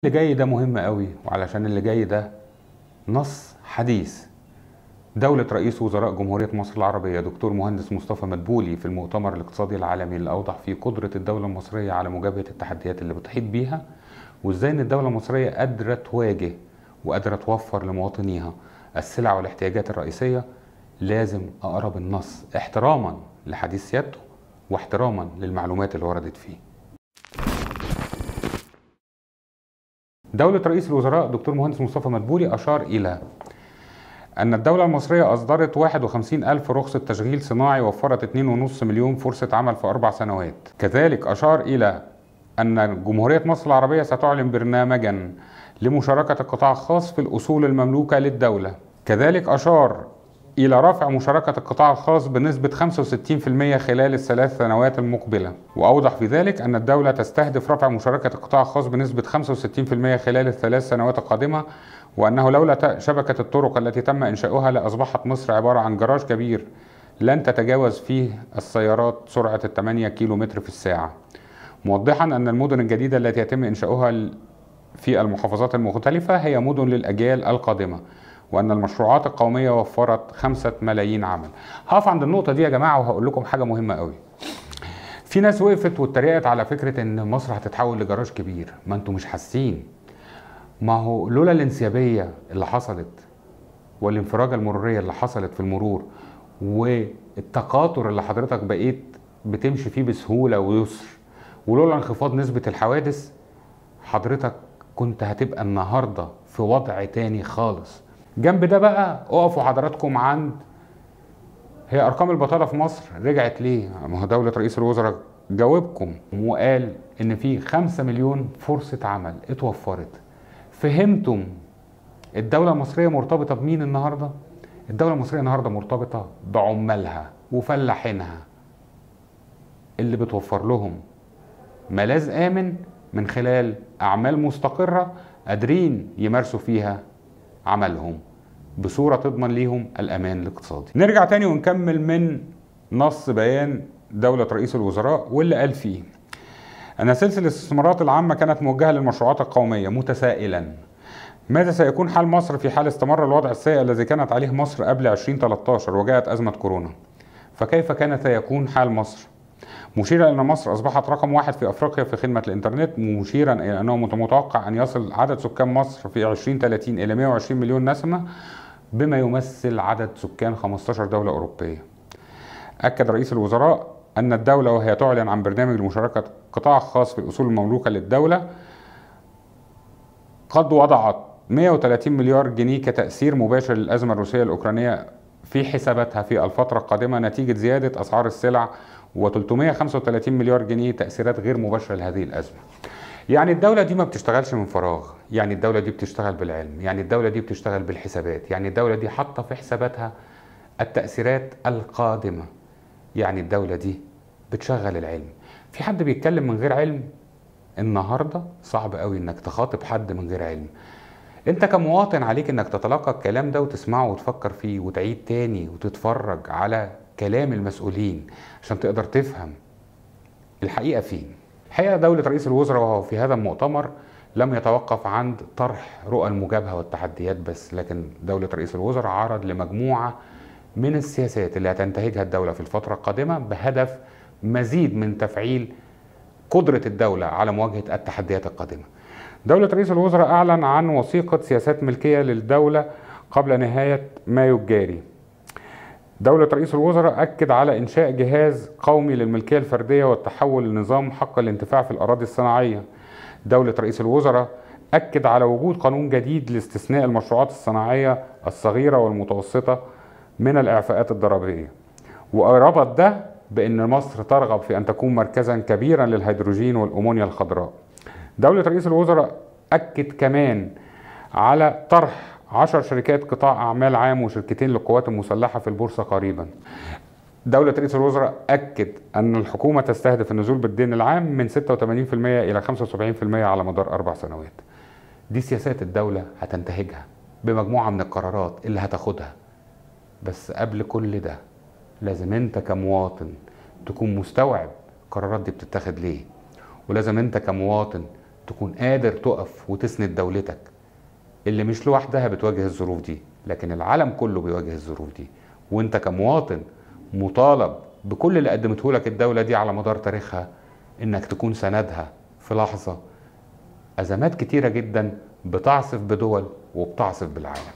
اللي جاي ده مهم قوي وعلشان اللي جاي ده نص حديث دولة رئيس وزراء جمهورية مصر العربية دكتور مهندس مصطفى مدبولي في المؤتمر الاقتصادي العالمي اللي أوضح فيه قدرة الدولة المصرية على مجابهة التحديات اللي بتحيط بيها وإزاي إن الدولة المصرية قادرة تواجه وقادرة توفر لمواطنيها السلع والاحتياجات الرئيسية لازم أقرأ بالنص احتراما لحديث سيادته واحتراما للمعلومات اللي وردت فيه دولة رئيس الوزراء دكتور مهندس مصطفى مدبولي أشار إلى أن الدولة المصرية أصدرت 51 ألف رخصة تشغيل صناعي وفرت 2.5 مليون فرصة عمل في أربع سنوات كذلك أشار إلى أن جمهورية مصر العربية ستعلن برنامجا لمشاركة القطاع الخاص في الأصول المملوكة للدولة كذلك أشار إلى رفع مشاركة القطاع الخاص بنسبة 65% خلال الثلاث سنوات المقبلة وأوضح في ذلك أن الدولة تستهدف رفع مشاركة القطاع الخاص بنسبة 65% خلال الثلاث سنوات القادمة وأنه لولا شبكة الطرق التي تم إنشاؤها لأصبحت مصر عبارة عن جراج كبير لن تتجاوز فيه السيارات سرعة 8 كيلو متر في الساعة موضحا أن المدن الجديدة التي يتم إنشاؤها في المحافظات المختلفة هي مدن للأجيال القادمة وان المشروعات القوميه وفرت خمسة ملايين عمل هقف عند النقطه دي يا جماعه وهقول لكم حاجه مهمه قوي في ناس وقفت واتريقت على فكره ان مصر هتتحول لجراج كبير ما انتوا مش حاسين ما هو لولا الانسيابيه اللي حصلت والانفراجه المروريه اللي حصلت في المرور والتقاطر اللي حضرتك بقيت بتمشي فيه بسهوله ويسر ولولا انخفاض نسبه الحوادث حضرتك كنت هتبقى النهارده في وضع تاني خالص جنب ده بقى اقفوا حضراتكم عند هي ارقام البطاله في مصر رجعت ليه؟ ما هو دوله رئيس الوزراء جاوبكم وقال ان في 5 مليون فرصه عمل اتوفرت. فهمتم الدوله المصريه مرتبطه بمين النهارده؟ الدوله المصريه النهارده مرتبطه بعمالها وفلاحينها اللي بتوفر لهم ملاذ امن من خلال اعمال مستقره قادرين يمارسوا فيها عملهم بصوره تضمن ليهم الامان الاقتصادي. نرجع تاني ونكمل من نص بيان دوله رئيس الوزراء واللي قال فيه ان سلسله الاستثمارات العامه كانت موجهه للمشروعات القوميه متسائلا ماذا سيكون حال مصر في حال استمر الوضع السيء الذي كانت عليه مصر قبل 2013 وجاءت ازمه كورونا؟ فكيف كان سيكون حال مصر؟ مشيرا ان مصر اصبحت رقم واحد في افريقيا في خدمه الانترنت مشيرا الى انه متوقع ان يصل عدد سكان مصر في 2030 الى 120 مليون نسمه بما يمثل عدد سكان 15 دوله اوروبيه. اكد رئيس الوزراء ان الدوله وهي تعلن عن برنامج لمشاركه قطاع خاص في الاصول المملوكه للدوله قد وضعت 130 مليار جنيه كتاثير مباشر للازمه الروسيه الاوكرانيه في حساباتها في الفتره القادمه نتيجه زياده اسعار السلع و335 مليار جنيه تأثيرات غير مباشرة لهذه الأزمة يعني الدولة دي ما بتشتغلش من فراغ يعني الدولة دي بتشتغل بالعلم يعني الدولة دي بتشتغل بالحسابات يعني الدولة دي حاطة في حساباتها التأثيرات القادمة يعني الدولة دي بتشغل العلم في حد بيتكلم من غير علم النهاردة صعب قوي انك تخاطب حد من غير علم انت كمواطن عليك انك تتلقى الكلام ده وتسمعه وتفكر فيه وتعيد تاني وتتفرج على كلام المسؤولين عشان تقدر تفهم الحقيقه فين. الحقيقه دوله رئيس الوزراء وهو في هذا المؤتمر لم يتوقف عند طرح رؤى المجابهه والتحديات بس لكن دوله رئيس الوزراء عرض لمجموعه من السياسات اللي هتنتهجها الدوله في الفتره القادمه بهدف مزيد من تفعيل قدره الدوله على مواجهه التحديات القادمه. دوله رئيس الوزراء اعلن عن وثيقه سياسات ملكيه للدوله قبل نهايه مايو الجاري. دولة رئيس الوزراء أكد على إنشاء جهاز قومي للملكية الفردية والتحول لنظام حق الانتفاع في الأراضي الصناعية. دولة رئيس الوزراء أكد على وجود قانون جديد لاستثناء المشروعات الصناعية الصغيرة والمتوسطة من الإعفاءات الضريبية. وربط ده بأن مصر ترغب في أن تكون مركزا كبيرا للهيدروجين والأمونيا الخضراء. دولة رئيس الوزراء أكد كمان على طرح عشر شركات قطاع أعمال عام وشركتين للقوات المسلحة في البورصة قريبا دولة رئيس الوزراء أكد أن الحكومة تستهدف النزول بالدين العام من 86% إلى 75% على مدار أربع سنوات دي سياسات الدولة هتنتهجها بمجموعة من القرارات اللي هتاخدها بس قبل كل ده لازم انت كمواطن تكون مستوعب القرارات دي بتتاخد ليه ولازم انت كمواطن تكون قادر تقف وتسند دولتك اللي مش لوحدها بتواجه الظروف دي لكن العالم كله بيواجه الظروف دي وانت كمواطن مطالب بكل اللي قدمته لك الدولة دي على مدار تاريخها انك تكون سندها في لحظة ازمات كتيرة جدا بتعصف بدول وبتعصف بالعالم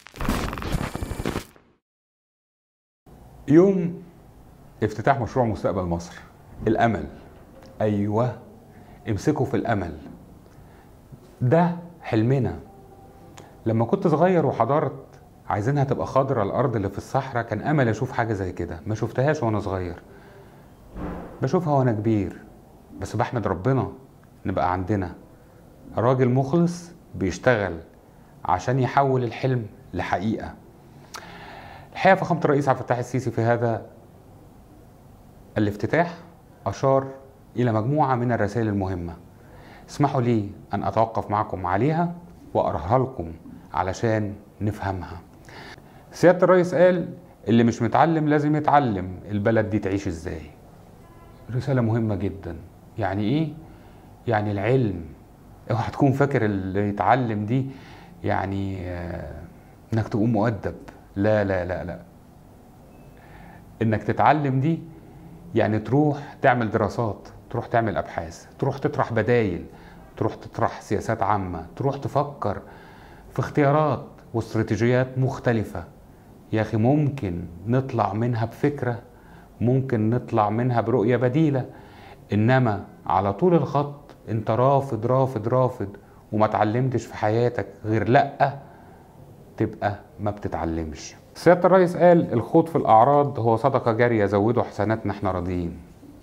يوم افتتاح مشروع مستقبل مصر الامل ايوه امسكوا في الامل ده حلمنا لما كنت صغير وحضرت عايزينها تبقى خضرة الارض اللي في الصحراء كان امل اشوف حاجه زي كده ما شفتهاش وانا صغير بشوفها وانا كبير بس بحمد ربنا نبقى عندنا راجل مخلص بيشتغل عشان يحول الحلم لحقيقه الحقيقه فخامه الرئيس عبد الفتاح السيسي في هذا الافتتاح اشار الى مجموعه من الرسائل المهمه اسمحوا لي ان اتوقف معكم عليها واقراها لكم علشان نفهمها سياده الرئيس قال اللي مش متعلم لازم يتعلم البلد دي تعيش ازاي رساله مهمه جدا يعني ايه يعني العلم اوعى تكون فاكر اللي يتعلم دي يعني آه انك تقوم مؤدب لا لا لا لا انك تتعلم دي يعني تروح تعمل دراسات تروح تعمل ابحاث تروح تطرح بدايل تروح تطرح سياسات عامه تروح تفكر في اختيارات واستراتيجيات مختلفه يا اخي ممكن نطلع منها بفكره ممكن نطلع منها برؤيه بديله انما على طول الخط انت رافض رافض رافض وما اتعلمتش في حياتك غير لا تبقى ما بتتعلمش سيادة الرئيس قال الخوض في الأعراض هو صدقة جارية زودوا حسناتنا احنا راضيين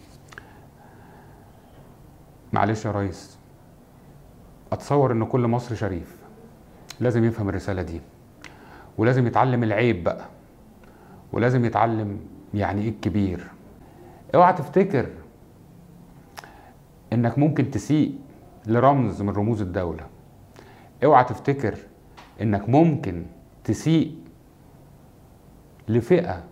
معلش يا ريس أتصور إن كل مصري شريف لازم يفهم الرسالة دي ولازم يتعلم العيب بقى ولازم يتعلم يعني ايه الكبير اوعى تفتكر انك ممكن تسيء لرمز من رموز الدولة اوعى تفتكر انك ممكن تسيء لفئة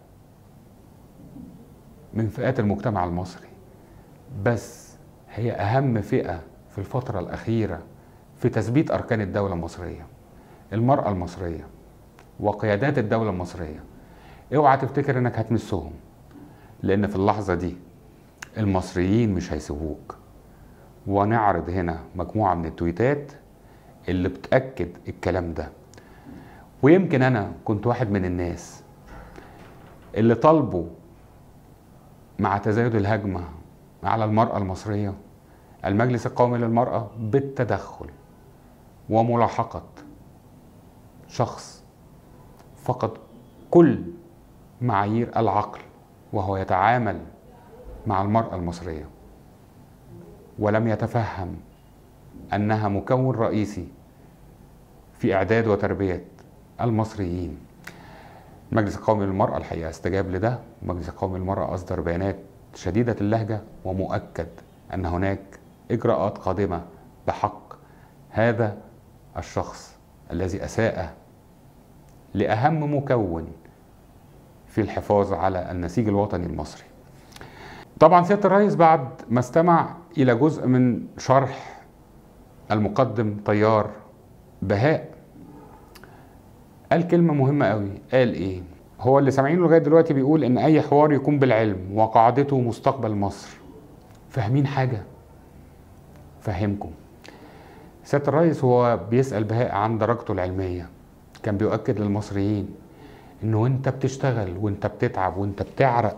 من فئات المجتمع المصري بس هي أهم فئة في الفترة الأخيرة في تثبيت أركان الدولة المصرية المرأة المصرية وقيادات الدولة المصرية اوعى تفتكر انك هتمسهم لان في اللحظة دي المصريين مش هيسيبوك ونعرض هنا مجموعة من التويتات اللي بتأكد الكلام ده ويمكن انا كنت واحد من الناس اللي طالبوا مع تزايد الهجمة على المرأة المصرية المجلس القومي للمرأة بالتدخل وملاحقة شخص فقد كل معايير العقل وهو يتعامل مع المرأة المصرية ولم يتفهم أنها مكون رئيسي في إعداد وتربية المصريين المجلس القومي للمرأة الحقيقة استجاب لده المجلس القومي للمرأة أصدر بيانات شديدة اللهجة ومؤكد أن هناك إجراءات قادمة بحق هذا الشخص الذي أساء لأهم مكون في الحفاظ على النسيج الوطني المصري طبعا سيادة الرئيس بعد ما استمع إلى جزء من شرح المقدم طيار بهاء قال كلمة مهمة قوي قال إيه هو اللي سامعينه لغاية دلوقتي بيقول إن أي حوار يكون بالعلم وقاعدته مستقبل مصر فاهمين حاجة فهمكم سيادة الرئيس هو بيسأل بهاء عن درجته العلمية كان بيؤكد للمصريين إن وأنت بتشتغل وأنت بتتعب وأنت بتعرق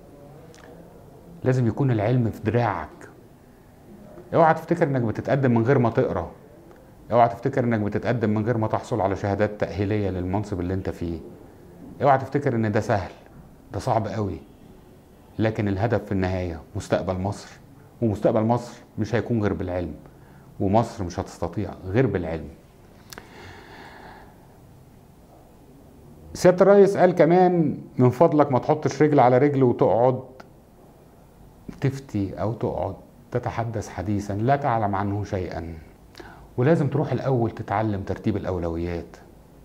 لازم يكون العلم في دراعك اوعى تفتكر انك بتتقدم من غير ما تقرا اوعى تفتكر انك بتتقدم من غير ما تحصل على شهادات تأهيلية للمنصب اللي انت فيه اوعى تفتكر ان ده سهل ده صعب قوي لكن الهدف في النهاية مستقبل مصر ومستقبل مصر مش هيكون غير بالعلم ومصر مش هتستطيع غير بالعلم سيادة الرئيس قال كمان من فضلك ما تحطش رجل على رجل وتقعد تفتي أو تقعد تتحدث حديثا لا تعلم عنه شيئا ولازم تروح الأول تتعلم ترتيب الأولويات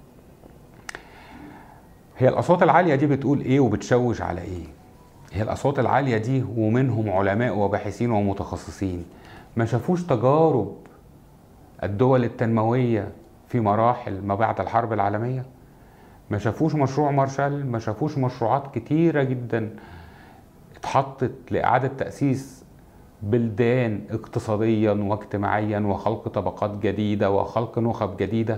هي الأصوات العالية دي بتقول إيه وبتشوش على إيه هي الأصوات العالية دي ومنهم علماء وباحثين ومتخصصين ما شافوش تجارب الدول التنموية في مراحل ما بعد الحرب العالمية ما شافوش مشروع مارشال ما شافوش مشروعات كتيرة جدا اتحطت لإعادة تأسيس بلدان اقتصاديا واجتماعيا وخلق طبقات جديدة وخلق نخب جديدة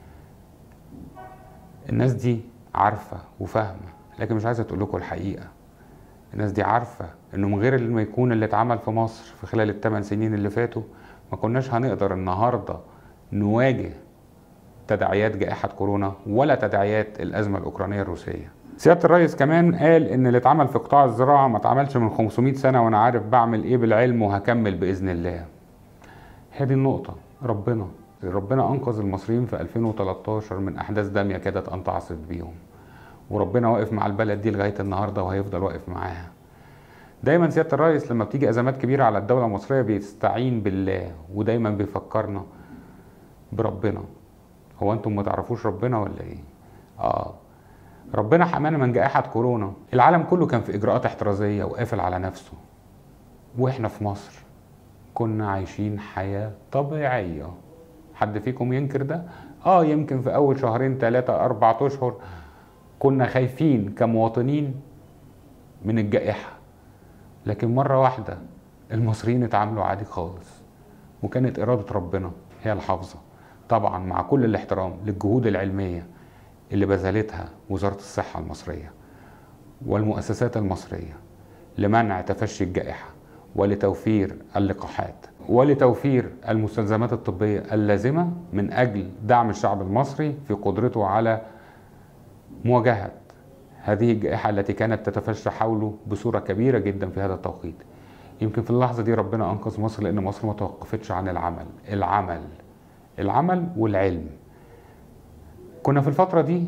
الناس دي عارفة وفاهمة لكن مش عايزة تقول لكم الحقيقة الناس دي عارفة انه من غير ما يكون اللي اتعمل في مصر في خلال الثمان سنين اللي فاتوا ما كناش هنقدر النهاردة نواجه تداعيات جائحة كورونا ولا تداعيات الأزمة الأوكرانية الروسية سيادة الرئيس كمان قال إن اللي اتعمل في قطاع الزراعة ما اتعملش من 500 سنة وأنا عارف بعمل إيه بالعلم وهكمل بإذن الله هذه النقطة ربنا ربنا أنقذ المصريين في 2013 من أحداث دامية كادت أن تعصف بيهم وربنا واقف مع البلد دي لغاية النهاردة وهيفضل واقف معاها دايما سيادة الرئيس لما بتيجي أزمات كبيرة على الدولة المصرية بيستعين بالله ودايما بيفكرنا بربنا هو انتم ما تعرفوش ربنا ولا ايه اه ربنا حمانا من جائحة كورونا العالم كله كان في إجراءات احترازية وقافل على نفسه وإحنا في مصر كنا عايشين حياة طبيعية حد فيكم ينكر ده؟ آه يمكن في أول شهرين ثلاثة أربعة أشهر كنا خايفين كمواطنين من الجائحة لكن مرة واحدة المصريين اتعاملوا عادي خالص وكانت إرادة ربنا هي الحافظة طبعا مع كل الاحترام للجهود العلمية اللي بذلتها وزارة الصحة المصرية والمؤسسات المصرية لمنع تفشي الجائحة ولتوفير اللقاحات ولتوفير المستلزمات الطبية اللازمة من أجل دعم الشعب المصري في قدرته على مواجهة هذه الجائحة التي كانت تتفشى حوله بصورة كبيرة جدا في هذا التوقيت يمكن في اللحظة دي ربنا أنقذ مصر لأن مصر ما توقفتش عن العمل العمل العمل والعلم كنا في الفترة دي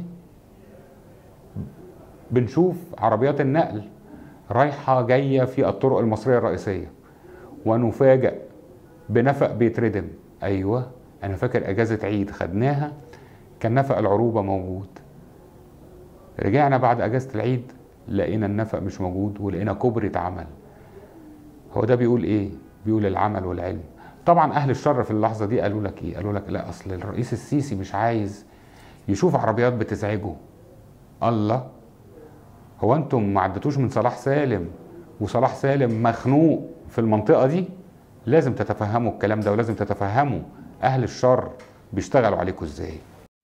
بنشوف عربيات النقل رايحة جاية في الطرق المصرية الرئيسية ونفاجأ بنفق بيتردم أيوة أنا فاكر أجازة عيد خدناها كان نفق العروبة موجود رجعنا بعد أجازة العيد لقينا النفق مش موجود ولقينا كوبري اتعمل هو ده بيقول إيه؟ بيقول العمل والعلم طبعا اهل الشر في اللحظه دي قالوا لك ايه قالوا لك لا اصل الرئيس السيسي مش عايز يشوف عربيات بتزعجه الله هو انتم ما عدتوش من صلاح سالم وصلاح سالم مخنوق في المنطقه دي لازم تتفهموا الكلام ده ولازم تتفهموا اهل الشر بيشتغلوا عليكم ازاي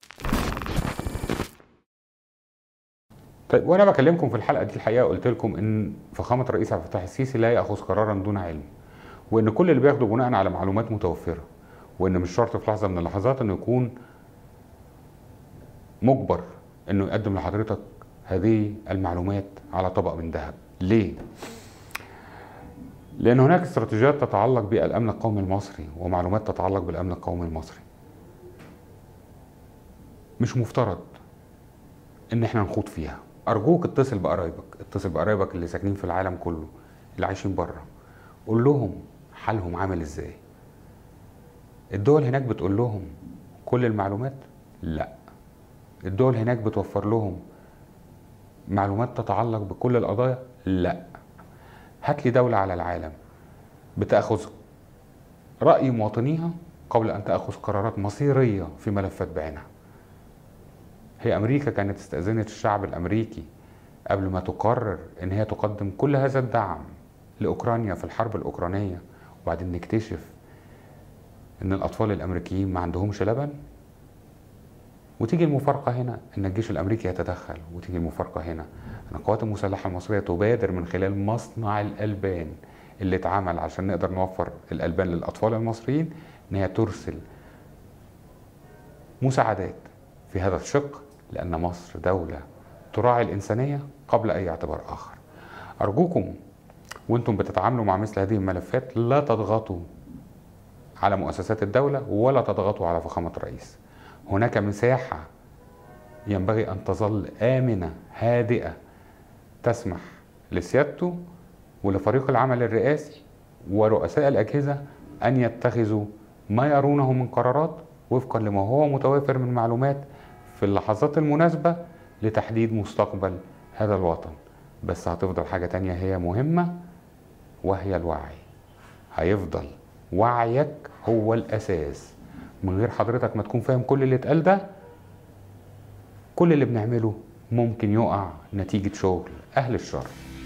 طيب وانا بكلمكم في الحلقه دي الحقيقه قلت لكم ان فخامه الرئيس عبد الفتاح السيسي لا ياخذ قرارا دون علم وان كل اللي بياخده بناء على معلومات متوفره وان مش شرط في لحظه من اللحظات انه يكون مجبر انه يقدم لحضرتك هذه المعلومات على طبق من ذهب ليه لان هناك استراتيجيات تتعلق بالامن القومي المصري ومعلومات تتعلق بالامن القومي المصري مش مفترض ان احنا نخوض فيها ارجوك اتصل بقرايبك اتصل بقرايبك اللي ساكنين في العالم كله اللي عايشين بره قول لهم حالهم عامل ازاي الدول هناك بتقول لهم كل المعلومات لا الدول هناك بتوفر لهم معلومات تتعلق بكل القضايا لا هات لي دولة على العالم بتأخذ رأي مواطنيها قبل أن تأخذ قرارات مصيرية في ملفات بعينها هي أمريكا كانت استأذنت الشعب الأمريكي قبل ما تقرر إن هي تقدم كل هذا الدعم لأوكرانيا في الحرب الأوكرانية وبعدين نكتشف إن الأطفال الأمريكيين ما عندهمش لبن وتيجي المفارقة هنا إن الجيش الأمريكي يتدخل وتيجي المفارقة هنا أن القوات المسلحة المصرية تبادر من خلال مصنع الألبان اللي اتعمل عشان نقدر نوفر الألبان للأطفال المصريين إن هي ترسل مساعدات في هذا الشق لأن مصر دولة تراعي الإنسانية قبل أي اعتبار آخر أرجوكم وانتم بتتعاملوا مع مثل هذه الملفات لا تضغطوا على مؤسسات الدولة ولا تضغطوا على فخامة الرئيس هناك مساحة ينبغي أن تظل آمنة هادئة تسمح لسيادته ولفريق العمل الرئاسي ورؤساء الأجهزة أن يتخذوا ما يرونه من قرارات وفقا لما هو متوافر من معلومات في اللحظات المناسبة لتحديد مستقبل هذا الوطن بس هتفضل حاجة تانية هي مهمة وهي الوعي هيفضل وعيك هو الأساس من غير حضرتك ما تكون فاهم كل اللي اتقال ده كل اللي بنعمله ممكن يقع نتيجة شغل أهل الشر